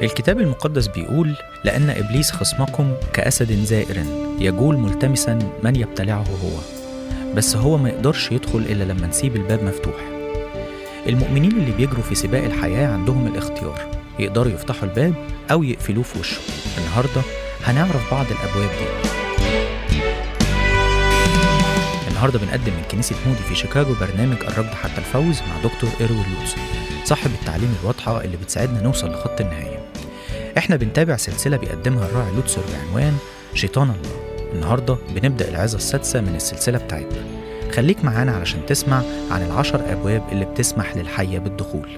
الكتاب المقدس بيقول لأن إبليس خصمكم كأسد زائر يجول ملتمسا من يبتلعه هو بس هو ما يقدرش يدخل إلا لما نسيب الباب مفتوح المؤمنين اللي بيجروا في سباق الحياة عندهم الاختيار يقدروا يفتحوا الباب أو يقفلوه في وشه النهاردة هنعرف بعض الأبواب دي النهاردة بنقدم من كنيسة مودي في شيكاغو برنامج الركض حتى الفوز مع دكتور إيروين لوتس صاحب التعليم الواضحة اللي بتساعدنا نوصل لخط النهاية احنا بنتابع سلسلة بيقدمها الراعي لوتسر بعنوان شيطان الله النهاردة بنبدأ العظة السادسة من السلسلة بتاعتنا خليك معانا علشان تسمع عن العشر أبواب اللي بتسمح للحية بالدخول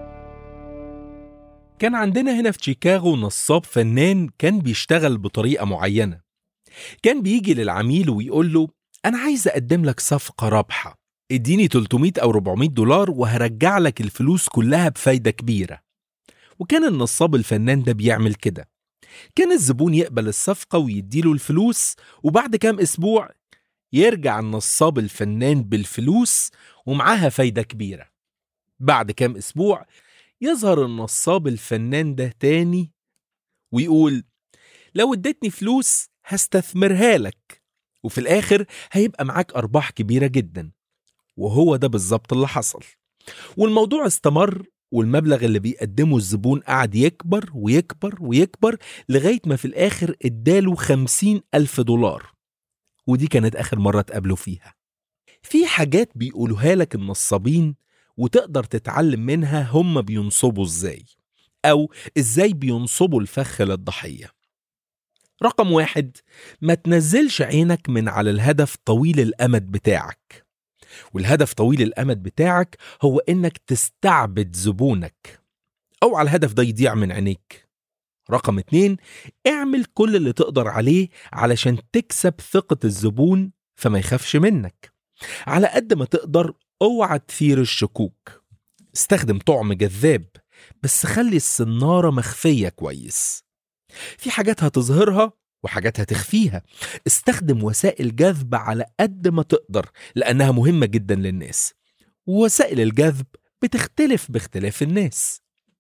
كان عندنا هنا في شيكاغو نصاب فنان كان بيشتغل بطريقة معينة كان بيجي للعميل ويقول له أنا عايز أقدم لك صفقة رابحة اديني 300 أو 400 دولار وهرجع لك الفلوس كلها بفايدة كبيرة وكان النصاب الفنان ده بيعمل كده كان الزبون يقبل الصفقة ويديله الفلوس وبعد كام أسبوع يرجع النصاب الفنان بالفلوس ومعاها فايدة كبيرة بعد كام أسبوع يظهر النصاب الفنان ده تاني ويقول لو اديتني فلوس هستثمرها لك وفي الآخر هيبقى معاك أرباح كبيرة جدا وهو ده بالظبط اللي حصل والموضوع استمر والمبلغ اللي بيقدمه الزبون قعد يكبر ويكبر ويكبر لغاية ما في الآخر اداله خمسين ألف دولار ودي كانت آخر مرة تقابله فيها في حاجات بيقولوها لك النصابين وتقدر تتعلم منها هم بينصبوا ازاي أو ازاي بينصبوا الفخ للضحية رقم واحد ما تنزلش عينك من على الهدف طويل الأمد بتاعك والهدف طويل الأمد بتاعك هو إنك تستعبد زبونك أو على الهدف ده يضيع من عينيك رقم اتنين اعمل كل اللي تقدر عليه علشان تكسب ثقة الزبون فما يخافش منك على قد ما تقدر اوعى تثير الشكوك استخدم طعم جذاب بس خلي السنارة مخفية كويس في حاجات هتظهرها وحاجات هتخفيها استخدم وسائل جذب على قد ما تقدر لأنها مهمة جدا للناس ووسائل الجذب بتختلف باختلاف الناس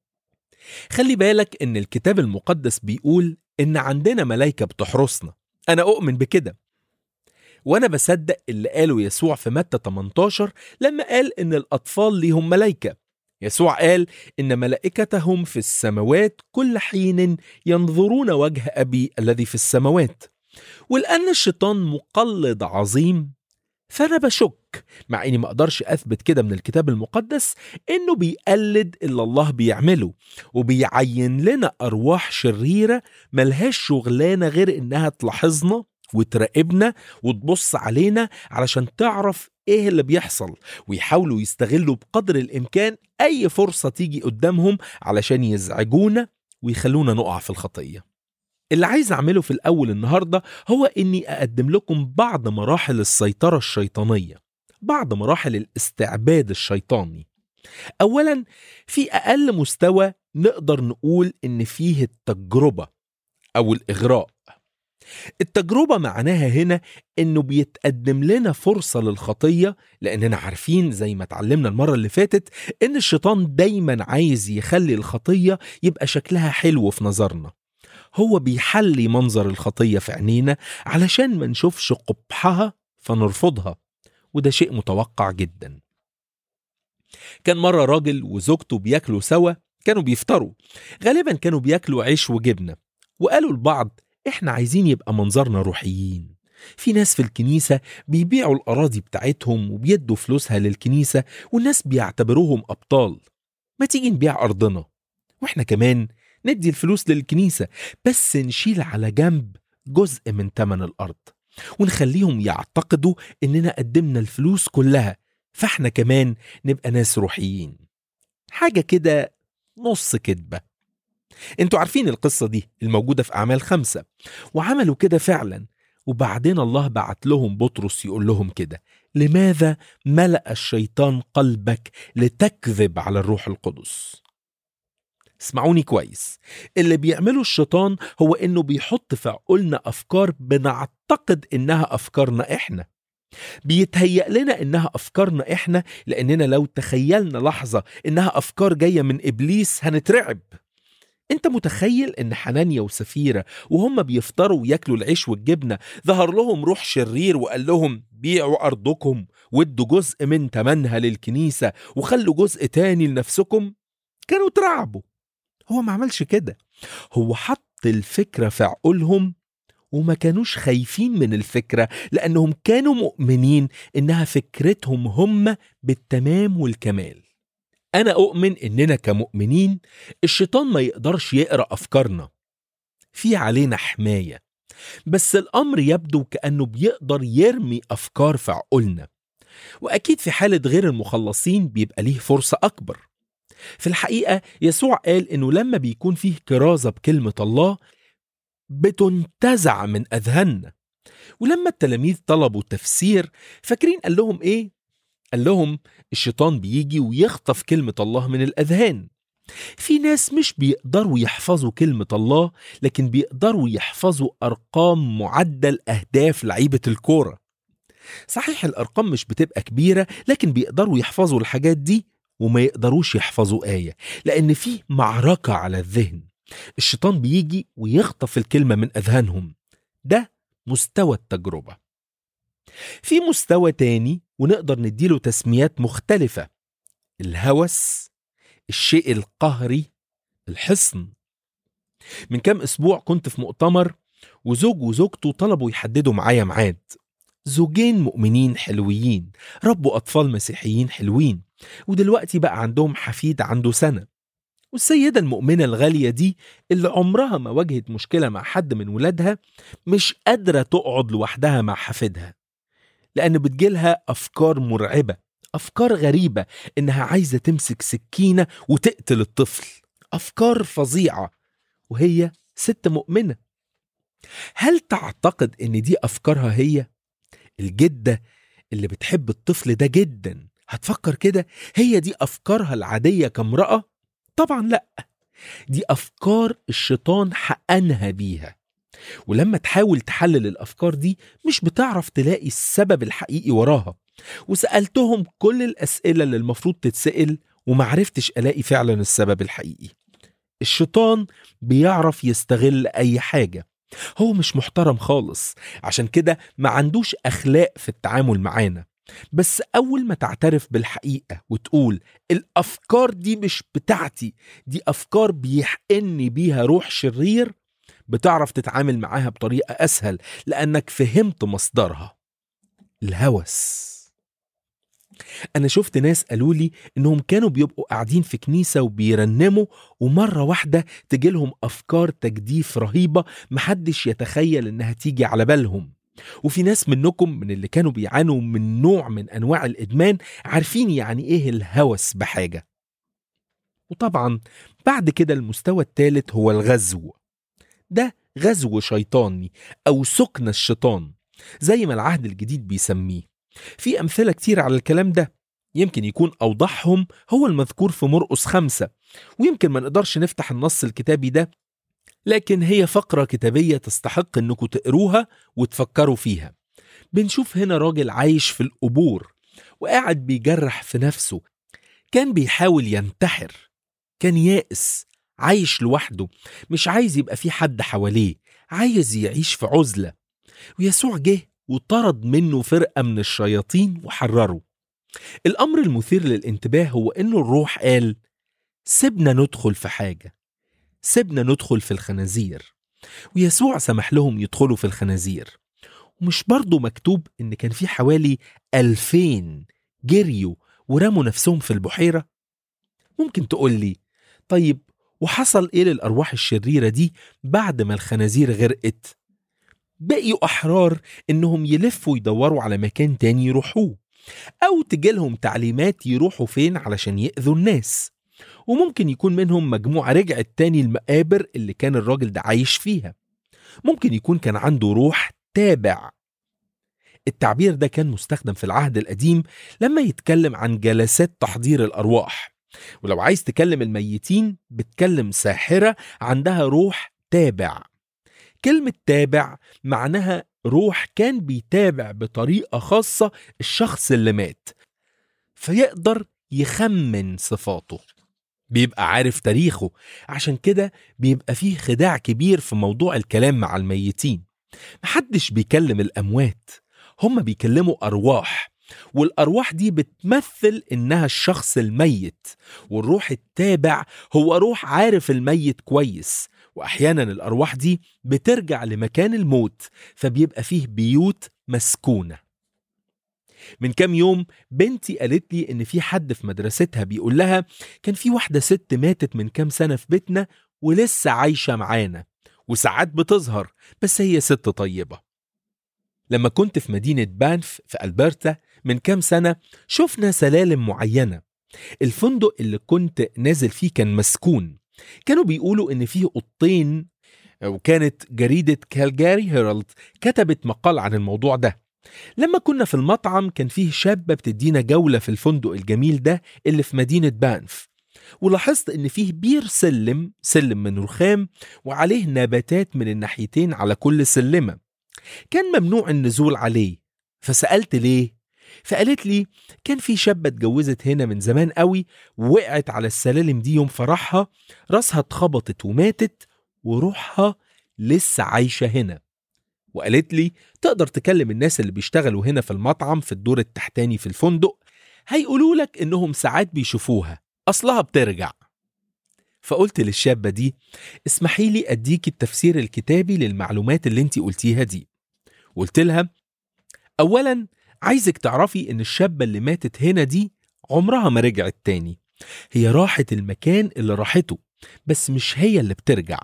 خلي بالك ان الكتاب المقدس بيقول ان عندنا ملايكة بتحرسنا انا اؤمن بكده وانا بصدق اللي قاله يسوع في متى 18 لما قال ان الاطفال ليهم ملايكة يسوع قال ان ملائكتهم في السماوات كل حين ينظرون وجه ابي الذي في السماوات ولان الشيطان مقلد عظيم فانا بشك مع اني ما اقدرش اثبت كده من الكتاب المقدس انه بيقلد اللي الله بيعمله وبيعين لنا ارواح شريره ملهاش شغلانه غير انها تلاحظنا وتراقبنا وتبص علينا علشان تعرف ايه اللي بيحصل ويحاولوا يستغلوا بقدر الامكان اي فرصه تيجي قدامهم علشان يزعجونا ويخلونا نقع في الخطيه اللي عايز اعمله في الاول النهارده هو اني اقدم لكم بعض مراحل السيطره الشيطانيه بعض مراحل الاستعباد الشيطاني اولا في اقل مستوى نقدر نقول ان فيه التجربه او الاغراء التجربة معناها هنا إنه بيتقدم لنا فرصة للخطية لأننا عارفين زي ما اتعلمنا المرة اللي فاتت إن الشيطان دايما عايز يخلي الخطية يبقى شكلها حلو في نظرنا هو بيحلي منظر الخطية في عينينا علشان ما نشوفش قبحها فنرفضها وده شيء متوقع جدا كان مرة راجل وزوجته بياكلوا سوا كانوا بيفطروا غالبا كانوا بياكلوا عيش وجبنة وقالوا لبعض احنا عايزين يبقى منظرنا روحيين في ناس في الكنيسة بيبيعوا الأراضي بتاعتهم وبيدوا فلوسها للكنيسة والناس بيعتبروهم أبطال ما تيجي نبيع أرضنا وإحنا كمان ندي الفلوس للكنيسة بس نشيل على جنب جزء من تمن الأرض ونخليهم يعتقدوا إننا قدمنا الفلوس كلها فإحنا كمان نبقى ناس روحيين حاجة كده نص كدبة انتوا عارفين القصة دي الموجودة في أعمال خمسة وعملوا كده فعلا وبعدين الله بعت لهم بطرس يقول لهم كده لماذا ملأ الشيطان قلبك لتكذب على الروح القدس اسمعوني كويس اللي بيعمله الشيطان هو انه بيحط في عقولنا افكار بنعتقد انها افكارنا احنا بيتهيأ لنا انها افكارنا احنا لاننا لو تخيلنا لحظة انها افكار جاية من ابليس هنترعب انت متخيل ان حنانيا وسفيرة وهم بيفطروا وياكلوا العيش والجبنة ظهر لهم روح شرير وقال لهم بيعوا أرضكم وادوا جزء من تمنها للكنيسة وخلوا جزء تاني لنفسكم كانوا ترعبوا هو ما عملش كده هو حط الفكرة في عقولهم وما كانوش خايفين من الفكرة لأنهم كانوا مؤمنين إنها فكرتهم هم بالتمام والكمال أنا أؤمن إننا كمؤمنين الشيطان ما يقدرش يقرأ أفكارنا في علينا حماية بس الأمر يبدو كأنه بيقدر يرمي أفكار في عقولنا وأكيد في حالة غير المخلصين بيبقى ليه فرصة أكبر في الحقيقة يسوع قال إنه لما بيكون فيه كرازة بكلمة الله بتنتزع من أذهاننا ولما التلاميذ طلبوا تفسير فاكرين قال لهم إيه؟ قال لهم الشيطان بيجي ويخطف كلمة الله من الأذهان في ناس مش بيقدروا يحفظوا كلمة الله لكن بيقدروا يحفظوا أرقام معدل أهداف لعيبة الكورة صحيح الأرقام مش بتبقى كبيرة لكن بيقدروا يحفظوا الحاجات دي وما يقدروش يحفظوا آية لأن في معركة على الذهن الشيطان بيجي ويخطف الكلمة من أذهانهم ده مستوى التجربة في مستوى تاني ونقدر نديله تسميات مختلفة الهوس الشيء القهري الحصن من كام أسبوع كنت في مؤتمر وزوج وزوجته طلبوا يحددوا معايا ميعاد زوجين مؤمنين حلوين ربوا أطفال مسيحيين حلوين ودلوقتي بقى عندهم حفيد عنده سنة والسيدة المؤمنة الغالية دي اللي عمرها ما واجهت مشكلة مع حد من ولادها مش قادرة تقعد لوحدها مع حفيدها لأن بتجيلها أفكار مرعبة أفكار غريبة إنها عايزة تمسك سكينة وتقتل الطفل أفكار فظيعة وهي ست مؤمنة هل تعتقد إن دي أفكارها هي؟ الجدة اللي بتحب الطفل ده جدا هتفكر كده هي دي أفكارها العادية كامرأة؟ طبعا لأ دي أفكار الشيطان حقنها بيها ولما تحاول تحلل الأفكار دي مش بتعرف تلاقي السبب الحقيقي وراها وسألتهم كل الأسئلة اللي المفروض تتسأل ومعرفتش ألاقي فعلا السبب الحقيقي الشيطان بيعرف يستغل أي حاجة هو مش محترم خالص عشان كده ما عندوش أخلاق في التعامل معانا بس أول ما تعترف بالحقيقة وتقول الأفكار دي مش بتاعتي دي أفكار بيحقني بيها روح شرير بتعرف تتعامل معاها بطريقة أسهل لأنك فهمت مصدرها الهوس أنا شفت ناس قالوا لي إنهم كانوا بيبقوا قاعدين في كنيسة وبيرنموا ومرة واحدة تجيلهم أفكار تجديف رهيبة محدش يتخيل إنها تيجي على بالهم وفي ناس منكم من اللي كانوا بيعانوا من نوع من أنواع الإدمان عارفين يعني إيه الهوس بحاجة وطبعا بعد كده المستوى الثالث هو الغزو ده غزو شيطاني أو سكن الشيطان زي ما العهد الجديد بيسميه في أمثلة كتير على الكلام ده يمكن يكون أوضحهم هو المذكور في مرقس خمسة ويمكن ما نقدرش نفتح النص الكتابي ده لكن هي فقرة كتابية تستحق انكم تقروها وتفكروا فيها بنشوف هنا راجل عايش في القبور وقاعد بيجرح في نفسه كان بيحاول ينتحر كان يائس عايش لوحده مش عايز يبقى في حد حواليه عايز يعيش في عزلة ويسوع جه وطرد منه فرقة من الشياطين وحرره الأمر المثير للانتباه هو إنه الروح قال سيبنا ندخل في حاجة سيبنا ندخل في الخنازير ويسوع سمح لهم يدخلوا في الخنازير ومش برضو مكتوب إن كان في حوالي ألفين جريوا ورموا نفسهم في البحيرة ممكن تقول لي طيب وحصل إيه للأرواح الشريرة دي بعد ما الخنازير غرقت بقيوا أحرار إنهم يلفوا يدوروا على مكان تاني يروحوه أو تجيلهم تعليمات يروحوا فين علشان يأذوا الناس وممكن يكون منهم مجموعة رجعت تاني المقابر اللي كان الراجل ده عايش فيها ممكن يكون كان عنده روح تابع التعبير ده كان مستخدم في العهد القديم لما يتكلم عن جلسات تحضير الأرواح ولو عايز تكلم الميتين بتكلم ساحرة عندها روح تابع كلمة تابع معناها روح كان بيتابع بطريقة خاصة الشخص اللي مات فيقدر يخمن صفاته بيبقى عارف تاريخه عشان كده بيبقى فيه خداع كبير في موضوع الكلام مع الميتين محدش بيكلم الأموات هم بيكلموا أرواح والأرواح دي بتمثل إنها الشخص الميت والروح التابع هو روح عارف الميت كويس وأحيانا الأرواح دي بترجع لمكان الموت فبيبقى فيه بيوت مسكونة من كام يوم بنتي قالت لي إن في حد في مدرستها بيقول لها كان في واحدة ست ماتت من كام سنة في بيتنا ولسه عايشة معانا وساعات بتظهر بس هي ست طيبة لما كنت في مدينة بانف في ألبرتا من كام سنة شفنا سلالم معينة الفندق اللي كنت نازل فيه كان مسكون كانوا بيقولوا إن فيه أوضتين وكانت جريدة كالجاري هيرالد كتبت مقال عن الموضوع ده لما كنا في المطعم كان فيه شابة بتدينا جولة في الفندق الجميل ده اللي في مدينة بانف ولاحظت إن فيه بير سلم سلم من رخام وعليه نباتات من الناحيتين على كل سلمة كان ممنوع النزول عليه فسألت ليه فقالت لي كان في شابة اتجوزت هنا من زمان قوي ووقعت على السلالم دي يوم فرحها راسها اتخبطت وماتت وروحها لسه عايشة هنا وقالت لي تقدر تكلم الناس اللي بيشتغلوا هنا في المطعم في الدور التحتاني في الفندق هيقولوا لك انهم ساعات بيشوفوها اصلها بترجع فقلت للشابة دي اسمحي لي اديكي التفسير الكتابي للمعلومات اللي انت قلتيها دي قلت لها اولا عايزك تعرفي ان الشابة اللي ماتت هنا دي عمرها ما رجعت تاني هي راحت المكان اللي راحته بس مش هي اللي بترجع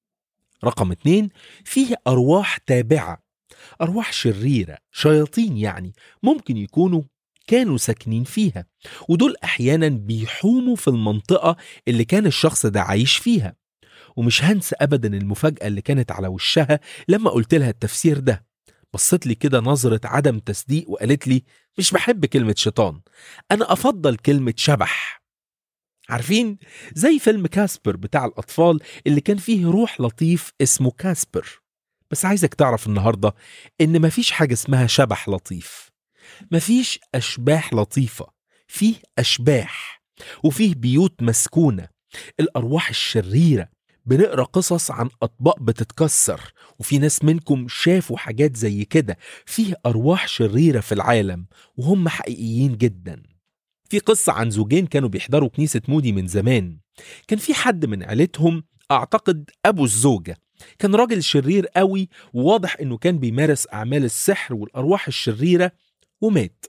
رقم اتنين فيه أرواح تابعة أرواح شريرة شياطين يعني ممكن يكونوا كانوا ساكنين فيها ودول أحيانا بيحوموا في المنطقة اللي كان الشخص ده عايش فيها ومش هنسى أبدا المفاجأة اللي كانت على وشها لما قلت لها التفسير ده بصت لي كده نظرة عدم تصديق وقالت لي مش بحب كلمة شيطان أنا أفضل كلمة شبح عارفين زي فيلم كاسبر بتاع الأطفال اللي كان فيه روح لطيف اسمه كاسبر بس عايزك تعرف النهاردة إن مفيش حاجة اسمها شبح لطيف مفيش أشباح لطيفة فيه أشباح وفيه بيوت مسكونة الأرواح الشريرة بنقرا قصص عن أطباق بتتكسر وفي ناس منكم شافوا حاجات زي كده فيه أرواح شريرة في العالم وهم حقيقيين جدا في قصة عن زوجين كانوا بيحضروا كنيسة مودي من زمان كان في حد من عيلتهم أعتقد أبو الزوجة كان راجل شرير قوي وواضح إنه كان بيمارس أعمال السحر والأرواح الشريرة ومات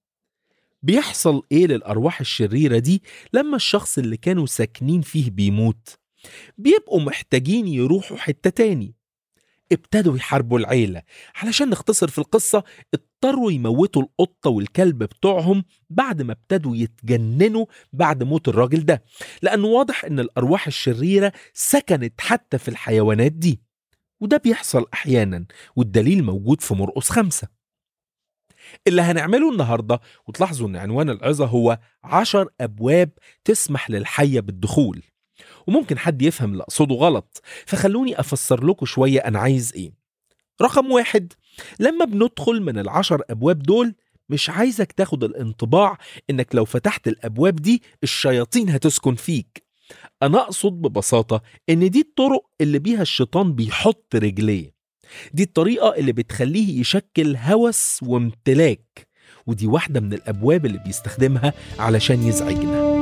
بيحصل إيه للأرواح الشريرة دي لما الشخص اللي كانوا ساكنين فيه بيموت بيبقوا محتاجين يروحوا حتة تاني ابتدوا يحاربوا العيلة علشان نختصر في القصة اضطروا يموتوا القطة والكلب بتوعهم بعد ما ابتدوا يتجننوا بعد موت الراجل ده لأنه واضح إن الأرواح الشريرة سكنت حتى في الحيوانات دي وده بيحصل أحيانا والدليل موجود في مرقس خمسة اللي هنعمله النهاردة وتلاحظوا إن عنوان العظة هو عشر أبواب تسمح للحية بالدخول وممكن حد يفهم اللي أقصده غلط فخلوني أفسر لكم شوية أنا عايز إيه رقم واحد لما بندخل من العشر أبواب دول مش عايزك تاخد الانطباع إنك لو فتحت الأبواب دي الشياطين هتسكن فيك أنا أقصد ببساطة إن دي الطرق اللي بيها الشيطان بيحط رجليه دي الطريقة اللي بتخليه يشكل هوس وامتلاك ودي واحدة من الأبواب اللي بيستخدمها علشان يزعجنا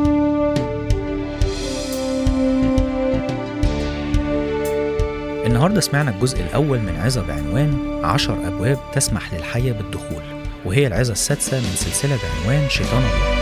النهاردة سمعنا الجزء الأول من عظة بعنوان عشر أبواب تسمح للحية بالدخول وهي العظة السادسة من سلسلة بعنوان شيطان الله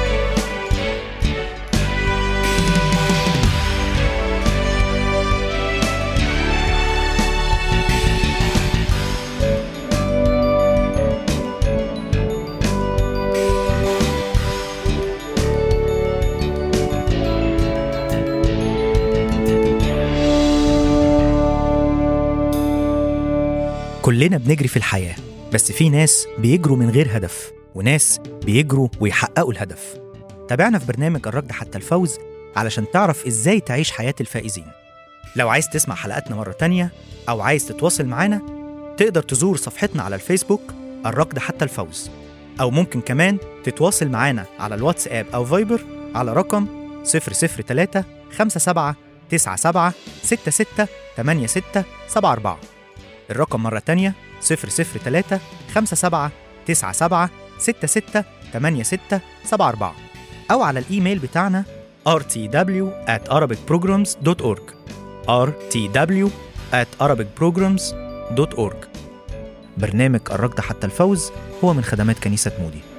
كلنا بنجري في الحياة بس في ناس بيجروا من غير هدف وناس بيجروا ويحققوا الهدف تابعنا في برنامج الركض حتى الفوز علشان تعرف ازاي تعيش حياة الفائزين لو عايز تسمع حلقاتنا مرة تانية أو عايز تتواصل معانا تقدر تزور صفحتنا على الفيسبوك الركض حتى الفوز أو ممكن كمان تتواصل معانا على الواتساب أو فايبر على رقم 003 57 97 66 86 74 الرقم مرة تانية 003 57 97 66 86 74 أو على الإيميل بتاعنا rtw at arabicprograms.org rtw at arabicprograms.org برنامج الركض حتى الفوز هو من خدمات كنيسة مودي